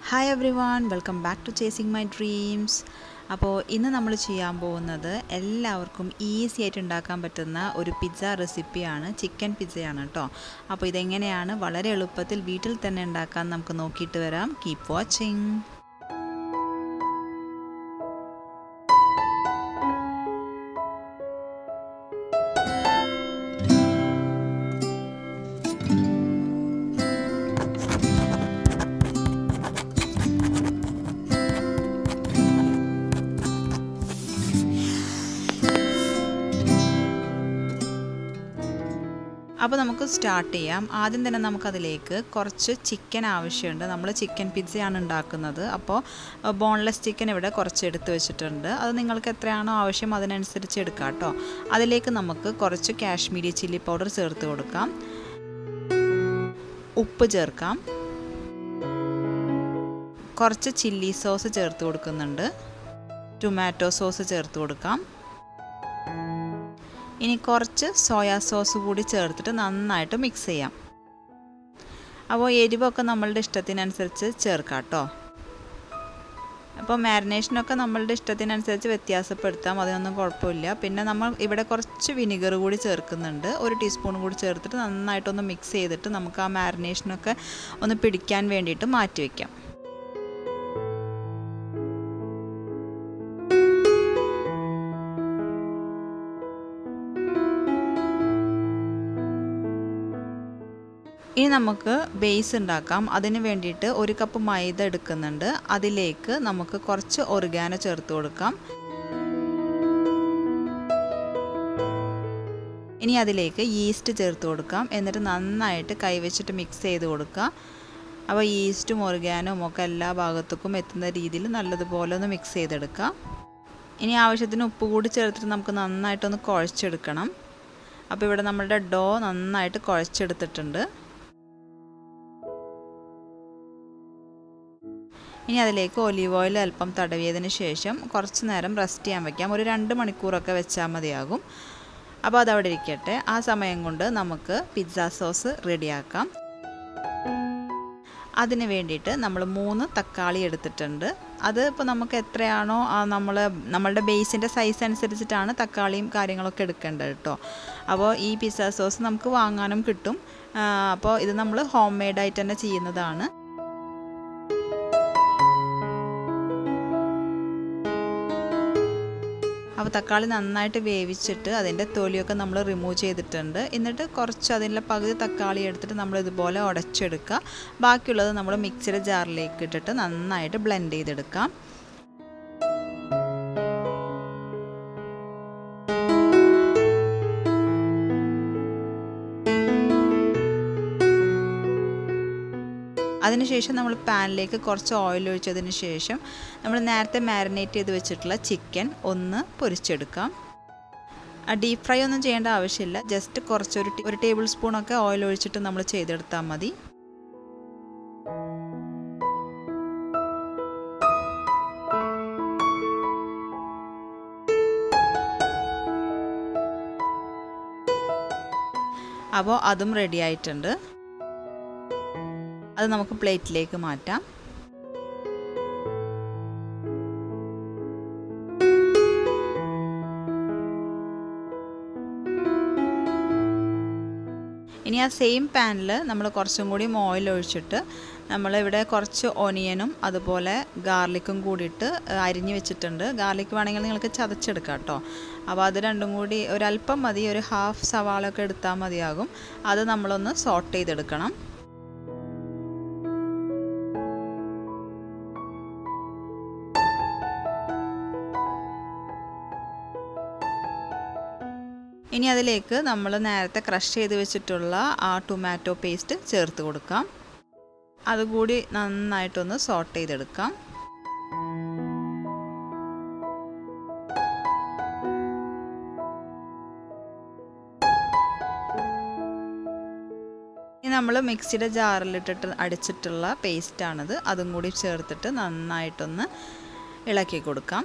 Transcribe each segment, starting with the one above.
hi everyone welcome back to chasing my dreams അപ്പോൾ ഇന്ന് നമ്മൾ ചെയ്യാൻ പോകുന്നത് എല്ലാവർക്കും ഈസി ആയിട്ട് ഉണ്ടാക്കാൻ പറ്റുന്ന ഒരു പിസ്സ റെസിപ്പിയാണ് ചിക്കൻ പിസ്സയാണ് കേട്ടോ അപ്പോൾ ഇതെങ്ങനെയാണ് വളരെ എളുപ്പത്തിൽ വീട്ടിൽ തന്നെ ഉണ്ടാക്കാൻ നമുക്ക് നോക്കിയിട്ട് വരാം കീപ്പ് വാച്ചിങ് അപ്പോൾ നമുക്ക് സ്റ്റാർട്ട് ചെയ്യാം ആദ്യം തന്നെ നമുക്കതിലേക്ക് കുറച്ച് ചിക്കൻ ആവശ്യമുണ്ട് നമ്മൾ ചിക്കൻ പിസ്സയാണ് ഉണ്ടാക്കുന്നത് അപ്പോൾ ബോൺലെസ് ചിക്കൻ ഇവിടെ കുറച്ച് എടുത്ത് വെച്ചിട്ടുണ്ട് അത് നിങ്ങൾക്ക് എത്രയാണോ ആവശ്യം അതിനനുസരിച്ച് എടുക്കാം കേട്ടോ അതിലേക്ക് നമുക്ക് കുറച്ച് കാശ്മീരി ചില്ലി പൗഡർ ചേർത്ത് കൊടുക്കാം ഉപ്പ് ചേർക്കാം കുറച്ച് ചില്ലി സോസ് ചേർത്ത് കൊടുക്കുന്നുണ്ട് ടൊമാറ്റോ സോസ് ചേർത്ത് കൊടുക്കാം ഇനി കുറച്ച് സോയാ സോസ് കൂടി ചേർത്തിട്ട് നന്നായിട്ട് മിക്സ് ചെയ്യാം അപ്പോൾ എരിവൊക്കെ നമ്മളുടെ ഇഷ്ടത്തിനനുസരിച്ച് ചേർക്കാം കേട്ടോ അപ്പോൾ മാരിനേഷനൊക്കെ നമ്മളുടെ ഇഷ്ടത്തിനനുസരിച്ച് വ്യത്യാസപ്പെടുത്താം അതിനൊന്നും കുഴപ്പമില്ല പിന്നെ നമ്മൾ ഇവിടെ കുറച്ച് വിനിഗർ കൂടി ചേർക്കുന്നുണ്ട് ഒരു ടീസ്പൂൺ കൂടി ചേർത്തിട്ട് നന്നായിട്ടൊന്ന് മിക്സ് ചെയ്തിട്ട് നമുക്ക് ആ മാരിനേഷനൊക്കെ ഒന്ന് പിടിക്കാൻ വേണ്ടിയിട്ട് മാറ്റി വയ്ക്കാം ഇനി നമുക്ക് ബേസ് ഉണ്ടാക്കാം അതിന് വേണ്ടിയിട്ട് ഒരു കപ്പ് മൈദ എടുക്കുന്നുണ്ട് അതിലേക്ക് നമുക്ക് കുറച്ച് ഒറിഗാനോ ചേർത്ത് കൊടുക്കാം ഇനി അതിലേക്ക് ഈസ്റ്റ് ചേർത്ത് കൊടുക്കാം എന്നിട്ട് നന്നായിട്ട് കൈവച്ചിട്ട് മിക്സ് ചെയ്ത് കൊടുക്കുക അപ്പോൾ ഈസ്റ്റും ഒറിഗാനും ഒക്കെ എല്ലാ ഭാഗത്തേക്കും എത്തുന്ന രീതിയിൽ നല്ലതുപോലെ ഒന്ന് മിക്സ് ചെയ്തെടുക്കുക ഇനി ആവശ്യത്തിന് ഉപ്പ് കൂടി ചേർത്തിട്ട് നമുക്ക് നന്നായിട്ടൊന്ന് കുഴച്ചെടുക്കണം അപ്പോൾ ഇവിടെ നമ്മളുടെ ഡോ നന്നായിട്ട് കുഴച്ചെടുത്തിട്ടുണ്ട് ഇനി അതിലേക്ക് ഒലീവ് ഓയിൽ അല്പം തടവിയതിന് ശേഷം കുറച്ച് നേരം റെസ്റ്റ് ചെയ്യാൻ വയ്ക്കാം ഒരു രണ്ട് മണിക്കൂറൊക്കെ വെച്ചാൽ മതിയാകും അപ്പോൾ അതവിടെ ഇരിക്കട്ടെ ആ സമയം കൊണ്ട് നമുക്ക് പിസ്സ സോസ് റെഡിയാക്കാം അതിന് വേണ്ടിയിട്ട് നമ്മൾ മൂന്ന് തക്കാളി എടുത്തിട്ടുണ്ട് അത് ഇപ്പോൾ നമുക്ക് എത്രയാണോ നമ്മൾ നമ്മളുടെ ബേസിൻ്റെ സൈസ് അനുസരിച്ചിട്ടാണ് തക്കാളിയും കാര്യങ്ങളൊക്കെ എടുക്കേണ്ടത് കേട്ടോ അപ്പോൾ ഈ പിസ്സ സോസ് നമുക്ക് വാങ്ങാനും കിട്ടും അപ്പോൾ ഇത് നമ്മൾ ഹോം മെയ്ഡായിട്ട് തന്നെ ചെയ്യുന്നതാണ് അപ്പോൾ തക്കാളി നന്നായിട്ട് വേവിച്ചിട്ട് അതിൻ്റെ തൊലിയൊക്കെ നമ്മൾ റിമൂവ് ചെയ്തിട്ടുണ്ട് എന്നിട്ട് കുറച്ച് അതിൻ്റെ പകുതി തക്കാളി എടുത്തിട്ട് നമ്മൾ ഇതുപോലെ ഉടച്ചെടുക്കുക ബാക്കിയുള്ളത് നമ്മൾ മിക്സിയുടെ ജാറിലേക്ക് ഇട്ടിട്ട് നന്നായിട്ട് ബ്ലെൻഡ് ചെയ്തെടുക്കാം അതിനുശേഷം നമ്മൾ പാനിലേക്ക് കുറച്ച് ഓയിൽ ഒഴിച്ചതിന് ശേഷം നമ്മൾ നേരത്തെ മാരിനേറ്റ് ചെയ്ത് വെച്ചിട്ടുള്ള ചിക്കൻ ഒന്ന് പൊരിച്ചെടുക്കാം ഡീപ്പ് ഫ്രൈ ഒന്നും ചെയ്യേണ്ട ആവശ്യമില്ല ജസ്റ്റ് കുറച്ചൊരു ഒരു ടേബിൾ സ്പൂണൊക്കെ ഓയിൽ ഒഴിച്ചിട്ട് നമ്മൾ ചെയ്തെടുത്താൽ മതി അപ്പോൾ അതും റെഡി ആയിട്ടുണ്ട് അത് നമുക്ക് പ്ലേറ്റിലേക്ക് മാറ്റാം ഇനി ആ സെയിം പാനിൽ നമ്മൾ കുറച്ചും കൂടി ഓയിൽ ഒഴിച്ചിട്ട് നമ്മളിവിടെ കുറച്ച് ഒനിയനും അതുപോലെ ഗാർലിക്കും കൂടിയിട്ട് അരിഞ്ഞ് വെച്ചിട്ടുണ്ട് ഗാർലിക്ക് വേണമെങ്കിൽ നിങ്ങൾക്ക് ചതച്ചെടുക്കാം കേട്ടോ അപ്പോൾ അത് രണ്ടും കൂടി ഒരല്പം മതി ഒരു ഹാഫ് സവാളൊക്കെ എടുത്താൽ മതിയാകും അത് നമ്മളൊന്ന് സോട്ട് ചെയ്തെടുക്കണം ഇനി അതിലേക്ക് നമ്മൾ നേരത്തെ ക്രഷ് ചെയ്ത് വെച്ചിട്ടുള്ള ആ ടൊമാറ്റോ പേസ്റ്റ് ചേർത്ത് കൊടുക്കാം അതുകൂടി നന്നായിട്ടൊന്ന് സോട്ട് ചെയ്തെടുക്കാം ഇനി നമ്മൾ മിക്സിയുടെ ജാറിലിട്ടിട്ട് അടിച്ചിട്ടുള്ള പേസ്റ്റാണിത് അതും കൂടി ചേർത്തിട്ട് നന്നായിട്ടൊന്ന് ഇളക്കി കൊടുക്കാം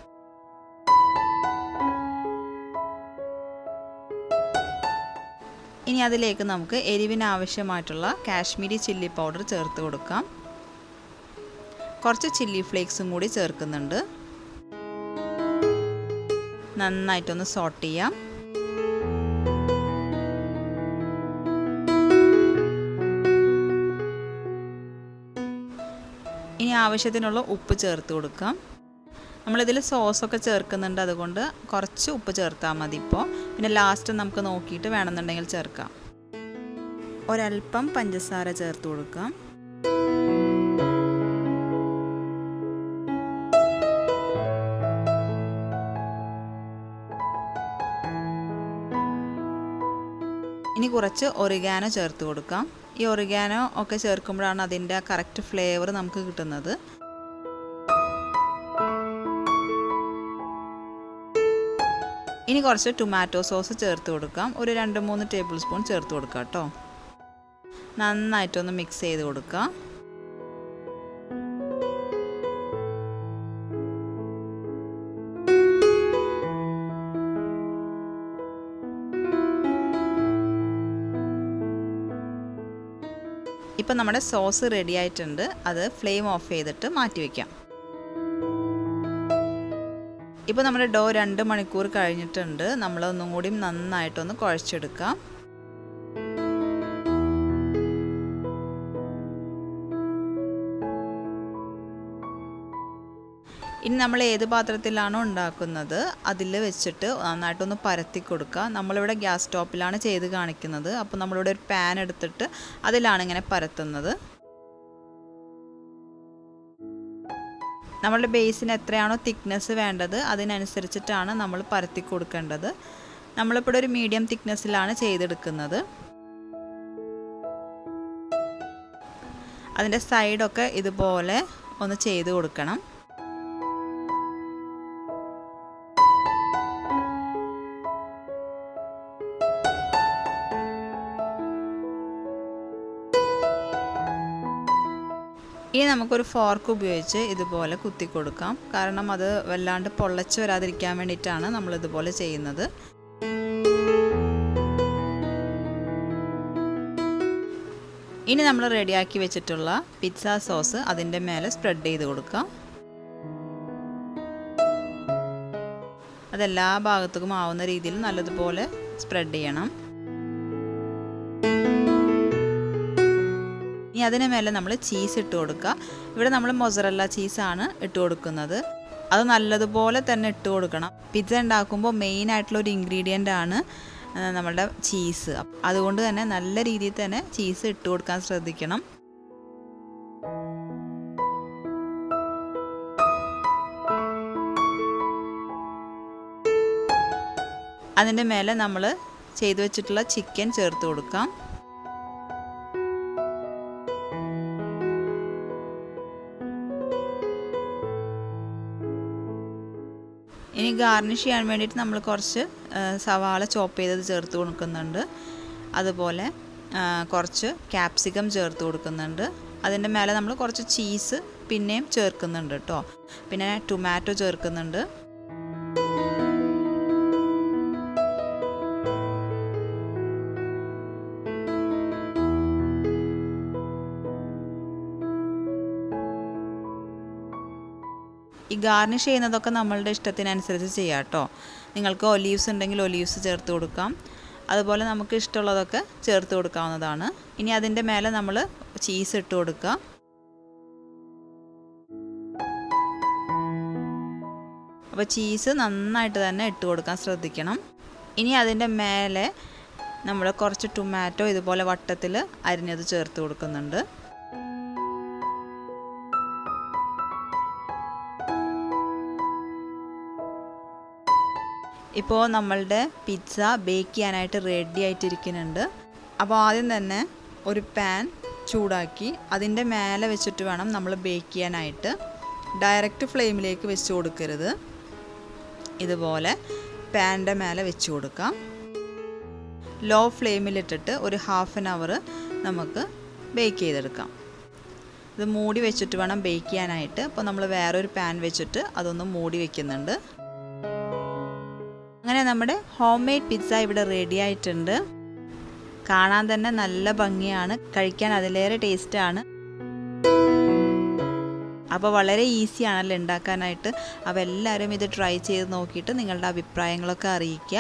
ഇനി അതിലേക്ക് നമുക്ക് എരിവിന് ആവശ്യമായിട്ടുള്ള കാശ്മീരി ചില്ലി പൗഡർ ചേർത്ത് കൊടുക്കാം കുറച്ച് ചില്ലി ഫ്ലേക്സും കൂടി ചേർക്കുന്നുണ്ട് നന്നായിട്ടൊന്ന് സോട്ട് ചെയ്യാം ഇനി ആവശ്യത്തിനുള്ള ഉപ്പ് ചേർത്ത് കൊടുക്കാം നമ്മളിതിൽ സോസൊക്കെ ചേർക്കുന്നുണ്ട് അതുകൊണ്ട് കുറച്ച് ഉപ്പ് ചേർത്താൽ മതി ഇപ്പോൾ പിന്നെ ലാസ്റ്റ് നമുക്ക് നോക്കിയിട്ട് വേണമെന്നുണ്ടെങ്കിൽ ചേർക്കാം ഒരൽപ്പം പഞ്ചസാര ചേർത്ത് കൊടുക്കാം ഇനി കുറച്ച് ഒറിഗാനോ ചേർത്ത് കൊടുക്കാം ഈ ഒറിഗാനോ ഒക്കെ ചേർക്കുമ്പോഴാണ് അതിൻ്റെ കറക്റ്റ് ഫ്ലേവർ നമുക്ക് കിട്ടുന്നത് ഇനി കുറച്ച് ടൊമാറ്റോ സോസ് ചേർത്ത് കൊടുക്കാം ഒരു രണ്ട് മൂന്ന് ടേബിൾ സ്പൂൺ ചേർത്ത് കൊടുക്കാം കേട്ടോ നന്നായിട്ടൊന്ന് മിക്സ് ചെയ്ത് കൊടുക്കാം ഇപ്പം നമ്മുടെ സോസ് റെഡി ആയിട്ടുണ്ട് അത് ഫ്ലെയിം ഓഫ് ചെയ്തിട്ട് മാറ്റി വയ്ക്കാം ഇപ്പോൾ നമ്മുടെ ഡോ രണ്ട് മണിക്കൂർ കഴിഞ്ഞിട്ടുണ്ട് നമ്മളൊന്നും കൂടി നന്നായിട്ടൊന്ന് കുഴച്ചെടുക്കാം ഇനി നമ്മൾ ഏത് പാത്രത്തിലാണോ ഉണ്ടാക്കുന്നത് അതിൽ വെച്ചിട്ട് നന്നായിട്ടൊന്ന് പരത്തി കൊടുക്കുക നമ്മളിവിടെ ഗ്യാസ് സ്റ്റോപ്പിലാണ് ചെയ്ത് കാണിക്കുന്നത് അപ്പോൾ നമ്മളിവിടെ ഒരു പാൻ എടുത്തിട്ട് അതിലാണ് ഇങ്ങനെ പരത്തുന്നത് നമ്മളുടെ ബേസിന് എത്രയാണോ തിക്നെസ് വേണ്ടത് അതിനനുസരിച്ചിട്ടാണ് നമ്മൾ പരത്തി കൊടുക്കേണ്ടത് നമ്മളിപ്പോൾ ഒരു മീഡിയം തിക്നെസ്സിലാണ് ചെയ്തെടുക്കുന്നത് അതിൻ്റെ സൈഡൊക്കെ ഇതുപോലെ ഒന്ന് ചെയ്ത് കൊടുക്കണം ഇനി നമുക്കൊരു ഫോർക്ക് ഉപയോഗിച്ച് ഇതുപോലെ കുത്തി കൊടുക്കാം കാരണം അത് വല്ലാണ്ട് പൊള്ളച്ച് വരാതിരിക്കാൻ വേണ്ടിയിട്ടാണ് നമ്മൾ ഇതുപോലെ ചെയ്യുന്നത് ഇനി നമ്മൾ റെഡിയാക്കി വെച്ചിട്ടുള്ള പിസ്സ സോസ് അതിൻ്റെ മേലെ സ്പ്രെഡ് ചെയ്ത് കൊടുക്കാം അതെല്ലാ ഭാഗത്തേക്കും ആവുന്ന രീതിയിൽ നല്ലതുപോലെ സ്പ്രെഡ് ചെയ്യണം ഇനി അതിന് മേലെ നമ്മൾ ചീസ് ഇട്ട് കൊടുക്കുക ഇവിടെ നമ്മൾ മൊസറല്ല ചീസാണ് ഇട്ട് കൊടുക്കുന്നത് അത് നല്ലതുപോലെ തന്നെ ഇട്ട് കൊടുക്കണം പിസ്സ ഉണ്ടാക്കുമ്പോൾ മെയിൻ ആയിട്ടുള്ള ഒരു ഇൻഗ്രീഡിയൻ്റ് ആണ് നമ്മളുടെ ചീസ് അതുകൊണ്ട് തന്നെ നല്ല രീതിയിൽ തന്നെ ചീസ് ഇട്ട് കൊടുക്കാൻ ശ്രദ്ധിക്കണം അതിൻ്റെ മേലെ നമ്മൾ ചെയ്തു വെച്ചിട്ടുള്ള ചിക്കൻ ചേർത്ത് കൊടുക്കാം ഇനി ഗാർണിഷ് ചെയ്യാൻ വേണ്ടിയിട്ട് നമ്മൾ കുറച്ച് സവാള ചോപ്പ് ചെയ്തത് ചേർത്ത് കൊടുക്കുന്നുണ്ട് അതുപോലെ കുറച്ച് ക്യാപ്സിക്കം ചേർത്ത് കൊടുക്കുന്നുണ്ട് അതിൻ്റെ മേലെ നമ്മൾ കുറച്ച് ചീസ് പിന്നെയും ചേർക്കുന്നുണ്ട് കേട്ടോ പിന്നെ ടൊമാറ്റോ ചേർക്കുന്നുണ്ട് ഈ ഗാർണിഷ് ചെയ്യുന്നതൊക്കെ നമ്മളുടെ ഇഷ്ടത്തിനനുസരിച്ച് ചെയ്യാം കേട്ടോ നിങ്ങൾക്ക് ഒലീവ്സ് ഉണ്ടെങ്കിൽ ഒലീവ്സ് ചേർത്ത് കൊടുക്കാം അതുപോലെ നമുക്ക് ഇഷ്ടമുള്ളതൊക്കെ ചേർത്ത് കൊടുക്കാവുന്നതാണ് ഇനി അതിൻ്റെ മേലെ നമ്മൾ ചീസ് ഇട്ട് കൊടുക്കുക അപ്പോൾ ചീസ് നന്നായിട്ട് തന്നെ ഇട്ട് കൊടുക്കാൻ ശ്രദ്ധിക്കണം ഇനി അതിൻ്റെ മേലെ നമ്മൾ കുറച്ച് ടൊമാറ്റോ ഇതുപോലെ വട്ടത്തിൽ അരിഞ്ഞത് ചേർത്ത് കൊടുക്കുന്നുണ്ട് ഇപ്പോൾ നമ്മളുടെ പിസ്സ ബേക്ക് ചെയ്യാനായിട്ട് റെഡി ആയിട്ടിരിക്കുന്നുണ്ട് അപ്പോൾ ആദ്യം തന്നെ ഒരു പാൻ ചൂടാക്കി അതിൻ്റെ മേലെ വെച്ചിട്ട് വേണം നമ്മൾ ബേക്ക് ചെയ്യാനായിട്ട് ഡയറക്റ്റ് ഫ്ലെയിമിലേക്ക് വെച്ച് കൊടുക്കരുത് ഇതുപോലെ പാൻ്റെ മേലെ വെച്ച് കൊടുക്കാം ലോ ഫ്ലെയിമിലിട്ടിട്ട് ഒരു ഹാഫ് ആൻ അവർ നമുക്ക് ബേക്ക് ചെയ്തെടുക്കാം ഇത് മൂടി വെച്ചിട്ട് വേണം ബേക്ക് ചെയ്യാനായിട്ട് അപ്പോൾ നമ്മൾ വേറൊരു പാൻ വെച്ചിട്ട് അതൊന്ന് മൂടി വെക്കുന്നുണ്ട് അങ്ങനെ നമ്മുടെ ഹോം മെയ്ഡ് പിസ്സ ഇവിടെ റെഡി ആയിട്ടുണ്ട് കാണാൻ തന്നെ നല്ല ഭംഗിയാണ് കഴിക്കാൻ അതിലേറെ ടേസ്റ്റാണ് അപ്പോൾ വളരെ ഈസി ആണല്ലോ ഉണ്ടാക്കാനായിട്ട് അപ്പോൾ എല്ലാവരും ഇത് ട്രൈ ചെയ്ത് നോക്കിയിട്ട് നിങ്ങളുടെ അഭിപ്രായങ്ങളൊക്കെ അറിയിക്കുക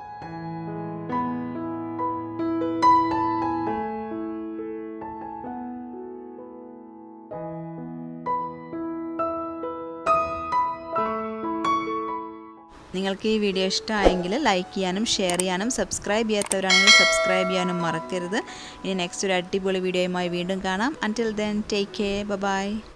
നിങ്ങൾക്ക് ഈ വീഡിയോ ഇഷ്ടമായെങ്കിൽ ലൈക്ക് ചെയ്യാനും ഷെയർ ചെയ്യാനും സബ്സ്ക്രൈബ് ചെയ്യാത്തവരാണെങ്കിൽ സബ്സ്ക്രൈബ് ചെയ്യാനും മറക്കരുത് ഇനി നെക്സ്റ്റ് ഒരു അടിപൊളി വീഡിയോയുമായി വീണ്ടും കാണാം until then take care by